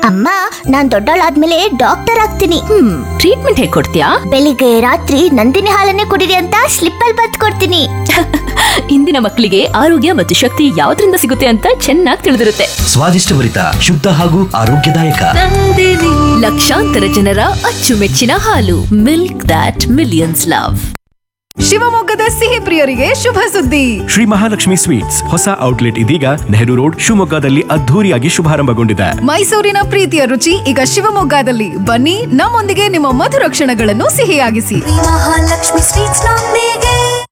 ಅಮ್ಮ ನಾನ್ ದೊಡ್ಡವಳಾದ್ಮೇಲೆ ಡಾಕ್ಟರ್ ಆಗ್ತೀನಿ ಹ್ಮ್ ಟ್ರೀಟ್ಮೆಂಟ್ ಹೇಗ್ ಕೊಡ್ತೀಯಾ ಬೆಳಿಗ್ಗೆ ರಾತ್ರಿ ನಂದಿನಿ ಹಾಲನ್ನೇ ಕುಡಿರಿ ಅಂತ ಸ್ಲಿಪ್ ಅಲ್ಲಿ ಬತ್ ಕೊಡ್ತೀನಿ ಇಂದಿನ ಮಕ್ಕಳಿಗೆ ಆರೋಗ್ಯ ಮತ್ತು ಶಕ್ತಿ ಯಾವ್ದ್ರಿಂದ ಸಿಗುತ್ತೆ ಅಂತ ಚೆನ್ನಾಗಿ ತಿಳಿದಿರುತ್ತೆ ಸ್ವಾದಿಷ್ಟಭರಿತ ಶುದ್ಧ ಹಾಗೂ ಆರೋಗ್ಯದಾಯಕ ಲಕ್ಷಾಂತರ ಜನರ ಅಚ್ಚುಮೆಚ್ಚಿನ ಹಾಲು ಮಿಲ್ಕ್ ದಾಟ್ ಮಿಲಿಯನ್ಸ್ ಲವ್ ಶಿವಮೊಗ್ಗದ ಸಿಹಿ ಪ್ರಿಯರಿಗೆ ಶುಭ ಸುದ್ದಿ ಶ್ರೀ ಮಹಾಲಕ್ಷ್ಮಿ ಸ್ವೀಟ್ಸ್ ಹೊಸ ಔಟ್ಲೆಟ್ ಇದೀಗ ನೆಹರು ರೋಡ್ ಶಿವಮೊಗ್ಗದಲ್ಲಿ ಅದ್ಧೂರಿಯಾಗಿ ಶುಭಾರಂಭಗೊಂಡಿದೆ ಮೈಸೂರಿನ ಪ್ರೀತಿಯ ರುಚಿ ಈಗ ಶಿವಮೊಗ್ಗದಲ್ಲಿ ಬನ್ನಿ ನಮ್ಮೊಂದಿಗೆ ನಿಮ್ಮ ಮಧುರ ಕ್ಷಣಗಳನ್ನು ಸಿಹಿಯಾಗಿಸಿ ಮಹಾಲಕ್ಷ್ಮಿ ಸ್ವೀಟ್ಸ್ ನೊಂದಿಗೆ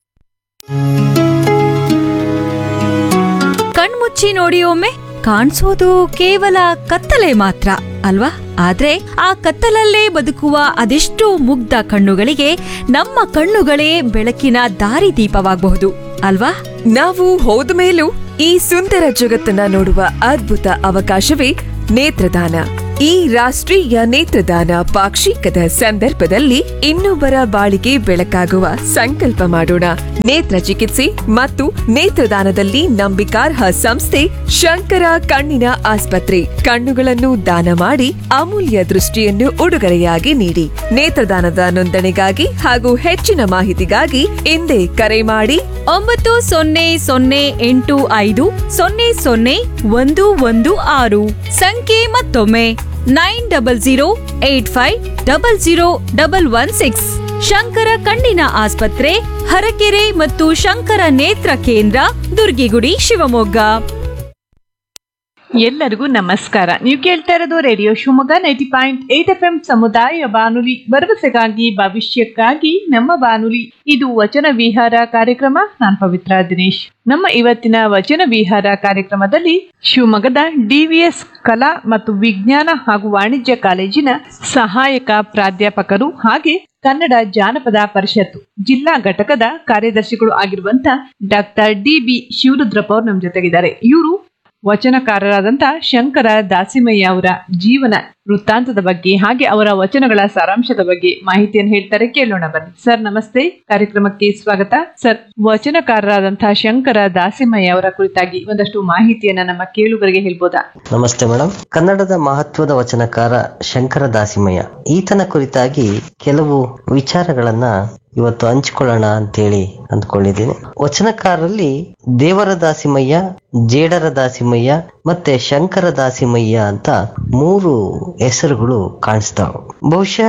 ಕಣ್ಮುಚ್ಚಿ ನೋಡಿ ಒಮ್ಮೆ ಕಾಣಿಸೋದು ಕೇವಲ ಕತ್ತಲೆ ಮಾತ್ರ ಅಲ್ವಾ ಆದ್ರೆ ಆ ಕತ್ತಲಲ್ಲೇ ಬದುಕುವ ಅದೆಷ್ಟೋ ಮುಗ್ಧ ಕಣ್ಣುಗಳಿಗೆ ನಮ್ಮ ಕಣ್ಣುಗಳೇ ಬೆಳಕಿನ ದಾರಿದೀಪವಾಗಬಹುದು ಅಲ್ವಾ ನಾವು ಹೋದ ಮೇಲೂ ಈ ಸುಂದರ ಜಗತ್ತನ್ನ ನೋಡುವ ಅದ್ಭುತ ಅವಕಾಶವೇ ನೇತ್ರದಾನ ಈ ರಾಷ್ಟ್ರೀಯ ನೇತ್ರದಾನ ಪಾಕ್ಷಿಕದ ಸಂದರ್ಭದಲ್ಲಿ ಇನ್ನೊಬ್ಬರ ಬಾಳಿಗೆ ಬೆಳಕಾಗುವ ಸಂಕಲ್ಪ ಮಾಡೋಣ ನೇತ್ರ ಚಿಕಿತ್ಸೆ ಮತ್ತು ನೇತ್ರದಾನದಲ್ಲಿ ನಂಬಿಕಾರ್ಹ ಸಂಸ್ಥೆ ಶಂಕರ ಕಣ್ಣಿನ ಆಸ್ಪತ್ರೆ ಕಣ್ಣುಗಳನ್ನು ದಾನ ಮಾಡಿ ಅಮೂಲ್ಯ ದೃಷ್ಟಿಯನ್ನು ಉಡುಗೊರೆಯಾಗಿ ನೀಡಿ ನೇತ್ರದಾನದ ನೋಂದಣಿಗಾಗಿ ಹಾಗೂ ಹೆಚ್ಚಿನ ಮಾಹಿತಿಗಾಗಿ ಹಿಂದೆ ಕರೆ ಮಾಡಿ ಒಂಬತ್ತು ಸೊನ್ನೆ ಸೊನ್ನೆ ಎಂಟು ಐದು ಸೊನ್ನೆ ಸೊನ್ನೆ ಒಂದು ಒಂದು ಆರು ಸಂಖ್ಯೆ ಮತ್ತೊಮ್ಮೆ nine double zero eight five double zero double one six Shankara ಕಣ್ಣಿನ ಆಸ್ಪತ್ರೆ ಹರಕೆರೆ ಮತ್ತು ಶಂಕರ ನೇತ್ರ ಕೇಂದ್ರ ದುರ್ಗಿಗುಡಿ ಶಿವಮೊಗ್ಗ ಎಲ್ಲರಿಗೂ ನಮಸ್ಕಾರ ನೀವು ಕೇಳ್ತಾ ಇರೋದು radio Shivamogga ninety point eight F M ಸಮುದಾಯ ಬಾನುಲಿ ಭರವಸೆಗಾಗಿ ಭವಿಷ್ಯಕ್ಕಾಗಿ ನಮ್ಮ ಬಾನುಲಿ ಇದು ವಚನ ವಿಹಾರ ಕಾರ್ಯಕ್ರಮ ನಾನ್ ಪವಿತ್ರ ದಿನೇಶ್ ನಮ್ಮ ಇವತ್ತಿನ ವಚನ ವಿಹಾರ ಕಾರ್ಯಕ್ರಮದಲ್ಲಿ ಶಿವಮೊಗ್ಗದ ಡಿವಿಎಸ್ ಕಲಾ ಮತ್ತು ವಿಜ್ಞಾನ ಹಾಗೂ ವಾಣಿಜ್ಯ ಕಾಲೇಜಿನ ಸಹಾಯಕ ಪ್ರಾಧ್ಯಾಪಕರು ಹಾಗೆ ಕನ್ನಡ ಜಾನಪದ ಪರಿಷತ್ತು ಜಿಲ್ಲಾ ಘಟಕದ ಕಾರ್ಯದರ್ಶಿಗಳು ಆಗಿರುವಂತ ಡಾಕ್ಟರ್ ಡಿ ಬಿ ಶಿವರುದ್ರಪ್ಪ ಅವರು ನಮ್ಮ ಜೊತೆಗಿದ್ದಾರೆ ಇವರು ವಚನಕಾರರಾದಂತ ಶಂಕರ ದಾಸಿಮಯ್ಯ ಅವರ ಜೀವನ ವೃತ್ತಾಂತದ ಬಗ್ಗೆ ಹಾಗೆ ಅವರ ವಚನಗಳ ಸಾರಾಂಶದ ಬಗ್ಗೆ ಮಾಹಿತಿಯನ್ನು ಹೇಳ್ತಾರೆ ಕೇಳೋಣ ಬನ್ನಿ ಸರ್ ನಮಸ್ತೆ ಕಾರ್ಯಕ್ರಮಕ್ಕೆ ಸ್ವಾಗತ ಸರ್ ವಚನಕಾರರಾದಂತಹ ಶಂಕರ ದಾಸಿಮಯ್ಯ ಅವರ ಕುರಿತಾಗಿ ಒಂದಷ್ಟು ಮಾಹಿತಿಯನ್ನ ನಮ್ಮ ಕೇಳುಗರಿಗೆ ಹೇಳ್ಬೋದಾ ನಮಸ್ತೆ ಮೇಡಮ್ ಕನ್ನಡದ ಮಹತ್ವದ ವಚನಕಾರ ಶಂಕರ ದಾಸಿಮಯ್ಯ ಈತನ ಕುರಿತಾಗಿ ಕೆಲವು ವಿಚಾರಗಳನ್ನ ಇವತ್ತು ಹಂಚಿಕೊಳ್ಳೋಣ ಅಂತೇಳಿ ಅಂದ್ಕೊಂಡಿದ್ದೀನಿ ವಚನಕಾರರಲ್ಲಿ ದೇವರ ದಾಸಿಮಯ್ಯ ಜೇಡರ ದಾಸಿಮಯ್ಯ ಮತ್ತೆ ಶಂಕರ ದಾಸಿಮಯ್ಯ ಅಂತ ಮೂರು ಹೆಸರುಗಳು ಕಾಣಿಸ್ತಾವೆ ಬಹುಶಃ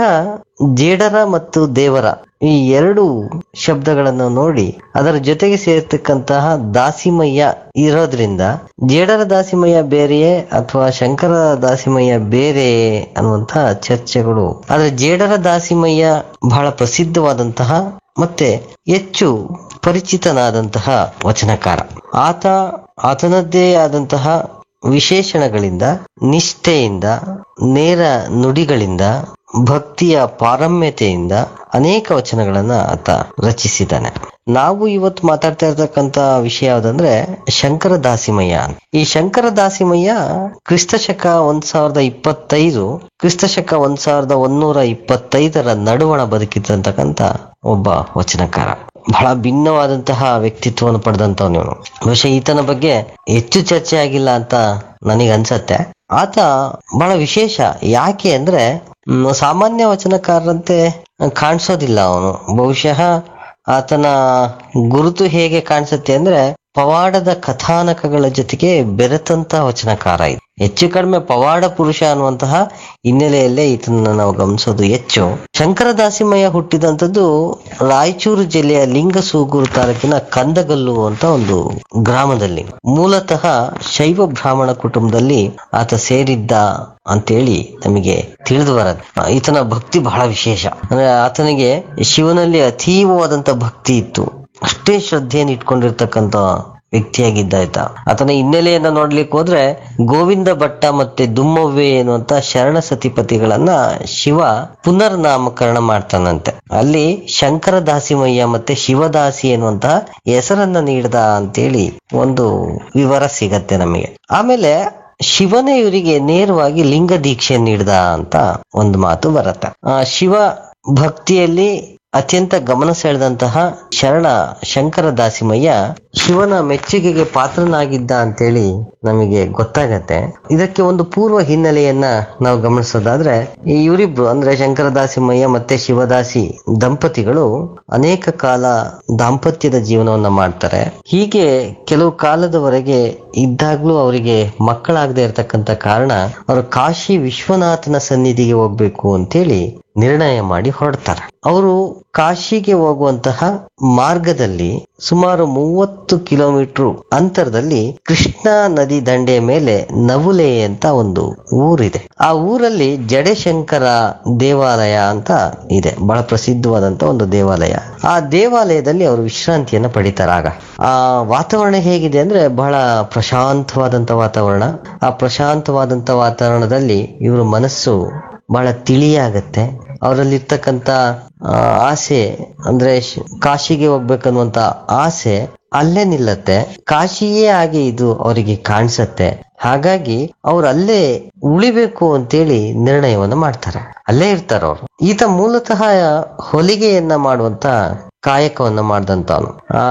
ಜೇಡರ ಮತ್ತು ದೇವರ ಈ ಎರಡು ಶಬ್ದಗಳನ್ನು ನೋಡಿ ಅದರ ಜೊತೆಗೆ ಸೇರ್ತಕ್ಕಂತಹ ದಾಸಿಮಯ್ಯ ಇರೋದ್ರಿಂದ ಜೇಡರ ದಾಸಿಮಯ್ಯ ಬೇರೆಯೇ ಅಥವಾ ಶಂಕರ ದಾಸಿಮಯ್ಯ ಬೇರೆ ಅನ್ನುವಂತ ಚರ್ಚೆಗಳು ಆದ್ರೆ ಜೇಡರ ದಾಸಿಮಯ್ಯ ಬಹಳ ಪ್ರಸಿದ್ಧವಾದಂತಹ ಮತ್ತೆ ಹೆಚ್ಚು ಪರಿಚಿತನಾದಂತಹ ವಚನಕಾರ ಆತ ಆತನದ್ದೇ ಆದಂತಹ ವಿಶೇಷಣಗಳಿಂದ ನಿಷ್ಠೆಯಿಂದ ನೇರ ನುಡಿಗಳಿಂದ ಭಕ್ತಿಯ ಪಾರಮ್ಯತೆಯಿಂದ ಅನೇಕ ವಚನಗಳನ್ನ ಆತ ರಚಿಸಿದ್ದಾನೆ ನಾವು ಇವತ್ತು ಮಾತಾಡ್ತಾ ಇರ್ತಕ್ಕಂತ ವಿಷಯ ಯಾವ್ದಂದ್ರೆ ಶಂಕರ ದಾಸಿಮಯ್ಯ ಅಂತ. ಈ ಶಂಕರ ದಾಸಿಮಯ್ಯ ಕ್ರಿಸ್ತಶಕ ಒಂದ್ ಸಾವಿರದ ಇಪ್ಪತ್ತೈದು ಕ್ರಿಸ್ತಶಕ ಒಂದ್ ಸಾವಿರದ ಒಂದೂರ ಇಪ್ಪತ್ತೈದರ ನಡುವಣ ಬದುಕಿರ್ತಕ್ಕಂತ ಒಬ್ಬ ವಚನಕಾರ ಬಹಳ ಭಿನ್ನವಾದಂತಹ ವ್ಯಕ್ತಿತ್ವವನ್ನು ಪಡೆದಂತವನು ಇವನು ಬಹುಶಃ ಈತನ ಬಗ್ಗೆ ಹೆಚ್ಚು ಚರ್ಚೆ ಆಗಿಲ್ಲ ಅಂತ ನನಗೆ ಅನ್ಸತ್ತೆ ಆತ ಬಹಳ ವಿಶೇಷ ಯಾಕೆ ಅಂದ್ರೆ ಮ್, ಸಾಮಾನ್ಯ ವಚನಕಾರರಂತೆ ಕಾಣಿಸೋದಿಲ್ಲ ಅವನು ಬಹುಶಃ ಆತನ ಗುರುತು ಹೇಗೆ ಕಾಣಿಸುತ್ತೆ ಅಂದ್ರೆ ಪವಾಡದ ಕಥಾನಕಗಳ ಜೊತೆಗೆ ಬೆರೆತಂತ ವಚನಕಾರ ಇದು ಹೆಚ್ಚು ಕಡಿಮೆ ಪವಾಡ ಪುರುಷ ಅನ್ನುವಂತಹ ಹಿನ್ನೆಲೆಯಲ್ಲೇ ಈತನ ನಾವು ಗಮನಿಸೋದು ಹೆಚ್ಚು ಶಂಕರ ದಾಸಿಮಯ್ಯ ಹುಟ್ಟಿದಂಥದ್ದು ರಾಯಚೂರು ಜಿಲ್ಲೆಯ ಲಿಂಗಸೂಗೂರು ತಾಲೂಕಿನ ಕಂದಗಲ್ಲು ಅಂತ ಒಂದು ಗ್ರಾಮದಲ್ಲಿ ಮೂಲತಃ ಶೈವ ಬ್ರಾಹ್ಮಣ ಕುಟುಂಬದಲ್ಲಿ ಆತ ಸೇರಿದ್ದ ಅಂತೇಳಿ ನಮಗೆ ತಿಳಿದು ಬರದು ಈತನ ಭಕ್ತಿ ಬಹಳ ವಿಶೇಷ ಅಂದ್ರೆ ಆತನಿಗೆ ಶಿವನಲ್ಲಿ ಅತೀವವಾದಂತ ಭಕ್ತಿ ಇತ್ತು ಅಷ್ಟೇ ಶ್ರದ್ಧೆಯನ್ನು ಇಟ್ಕೊಂಡಿರ್ತಕ್ಕಂತ ವ್ಯಕ್ತಿಯಾಗಿದ್ದ ಆಯ್ತ ಆತನ ಹಿನ್ನೆಲೆಯನ್ನ ನೋಡ್ಲಿಕ್ಕೆ ಹೋದ್ರೆ ಗೋವಿಂದ ಭಟ್ಟ ಮತ್ತೆ ದುಮ್ಮವ್ವೆ ಎನ್ನುವಂತ ಶರಣ ಸತಿಪತಿಗಳನ್ನ ಶಿವ ಪುನರ್ ನಾಮಕರಣ ಮಾಡ್ತಾನಂತೆ ಅಲ್ಲಿ ಶಂಕರ ದಾಸಿಮಯ್ಯ ಮತ್ತೆ ಶಿವದಾಸಿ ಎನ್ನುವಂತ ಹೆಸರನ್ನ ನೀಡ್ದ ಅಂತೇಳಿ ಒಂದು ವಿವರ ಸಿಗತ್ತೆ ನಮಗೆ ಆಮೇಲೆ ಶಿವನೇ ಇವರಿಗೆ ನೇರವಾಗಿ ಲಿಂಗ ದೀಕ್ಷೆ ನೀಡ್ದ ಅಂತ ಒಂದು ಮಾತು ಬರುತ್ತೆ ಆ ಶಿವ ಭಕ್ತಿಯಲ್ಲಿ ಅತ್ಯಂತ ಗಮನ ಸೆಳೆದಂತಹ ಶರಣ ಶಂಕರ ದಾಸಿಮಯ್ಯ ಶಿವನ ಮೆಚ್ಚುಗೆಗೆ ಪಾತ್ರನಾಗಿದ್ದ ಅಂತೇಳಿ ನಮಗೆ ಗೊತ್ತಾಗತ್ತೆ ಇದಕ್ಕೆ ಒಂದು ಪೂರ್ವ ಹಿನ್ನೆಲೆಯನ್ನ ನಾವು ಗಮನಿಸೋದಾದ್ರೆ ಈ ಇವರಿಬ್ರು ಅಂದ್ರೆ ಶಂಕರದಾಸಿಮಯ್ಯ ಮತ್ತೆ ಶಿವದಾಸಿ ದಂಪತಿಗಳು ಅನೇಕ ಕಾಲ ದಾಂಪತ್ಯದ ಜೀವನವನ್ನ ಮಾಡ್ತಾರೆ ಹೀಗೆ ಕೆಲವು ಕಾಲದವರೆಗೆ ಇದ್ದಾಗ್ಲೂ ಅವರಿಗೆ ಮಕ್ಕಳಾಗದೆ ಇರತಕ್ಕಂತ ಕಾರಣ ಅವರು ಕಾಶಿ ವಿಶ್ವನಾಥನ ಸನ್ನಿಧಿಗೆ ಹೋಗ್ಬೇಕು ಅಂತೇಳಿ ನಿರ್ಣಯ ಮಾಡಿ ಹೊರಡ್ತಾರೆ ಅವರು ಕಾಶಿಗೆ ಹೋಗುವಂತಹ ಮಾರ್ಗದಲ್ಲಿ ಸುಮಾರು ಮೂವತ್ತು ಕಿಲೋಮೀಟರ್ ಅಂತರದಲ್ಲಿ ಕೃಷ್ಣಾ ನದಿ ದಂಡೆಯ ಮೇಲೆ ನವುಲೆ ಅಂತ ಒಂದು ಊರಿದೆ ಆ ಊರಲ್ಲಿ ಜಡಶಂಕರ ದೇವಾಲಯ ಅಂತ ಇದೆ ಬಹಳ ಪ್ರಸಿದ್ಧವಾದಂತ ಒಂದು ದೇವಾಲಯ ಆ ದೇವಾಲಯದಲ್ಲಿ ಅವರು ವಿಶ್ರಾಂತಿಯನ್ನ ಪಡಿತಾರೆ ಆಗ ಆ ವಾತಾವರಣ ಹೇಗಿದೆ ಅಂದ್ರೆ ಬಹಳ ಪ್ರಶಾಂತವಾದಂತ ವಾತಾವರಣ ಆ ಪ್ರಶಾಂತವಾದಂತ ವಾತಾವರಣದಲ್ಲಿ ಇವರ ಮನಸ್ಸು ಬಹಳ ತಿಳಿಯಾಗತ್ತೆ ಅವರಲ್ಲಿರ್ತಕ್ಕಂಥ ಆ, ಆಸೆ ಅಂದ್ರೆ ಶ್- ಕಾಶಿಗೆ ಹೋಗ್ಬೇಕನ್ನುವಂತ ಆಸೆ ಅಲ್ಲೇ ನಿಲ್ಲತ್ತೆ ಕಾಶಿಯೇ ಆಗಿ ಇದು ಅವರಿಗೆ ಕಾಣಿಸತ್ತೆ ಹಾಗಾಗಿ ಅವ್ರು ಅಲ್ಲೇ ಉಳಿಬೇಕು ಅಂತೇಳಿ ನಿರ್ಣಯವನ್ನ ಮಾಡ್ತಾರೆ ಅಲ್ಲೇ ಇರ್ತಾರ ಅವ್ರು ಈತ ಮೂಲತಃ ಹೊಲಿಗೆಯನ್ನ ಮಾಡುವಂತ ಕಾಯಕವನ್ನ ಮಾಡಿದಂತವನು ಆ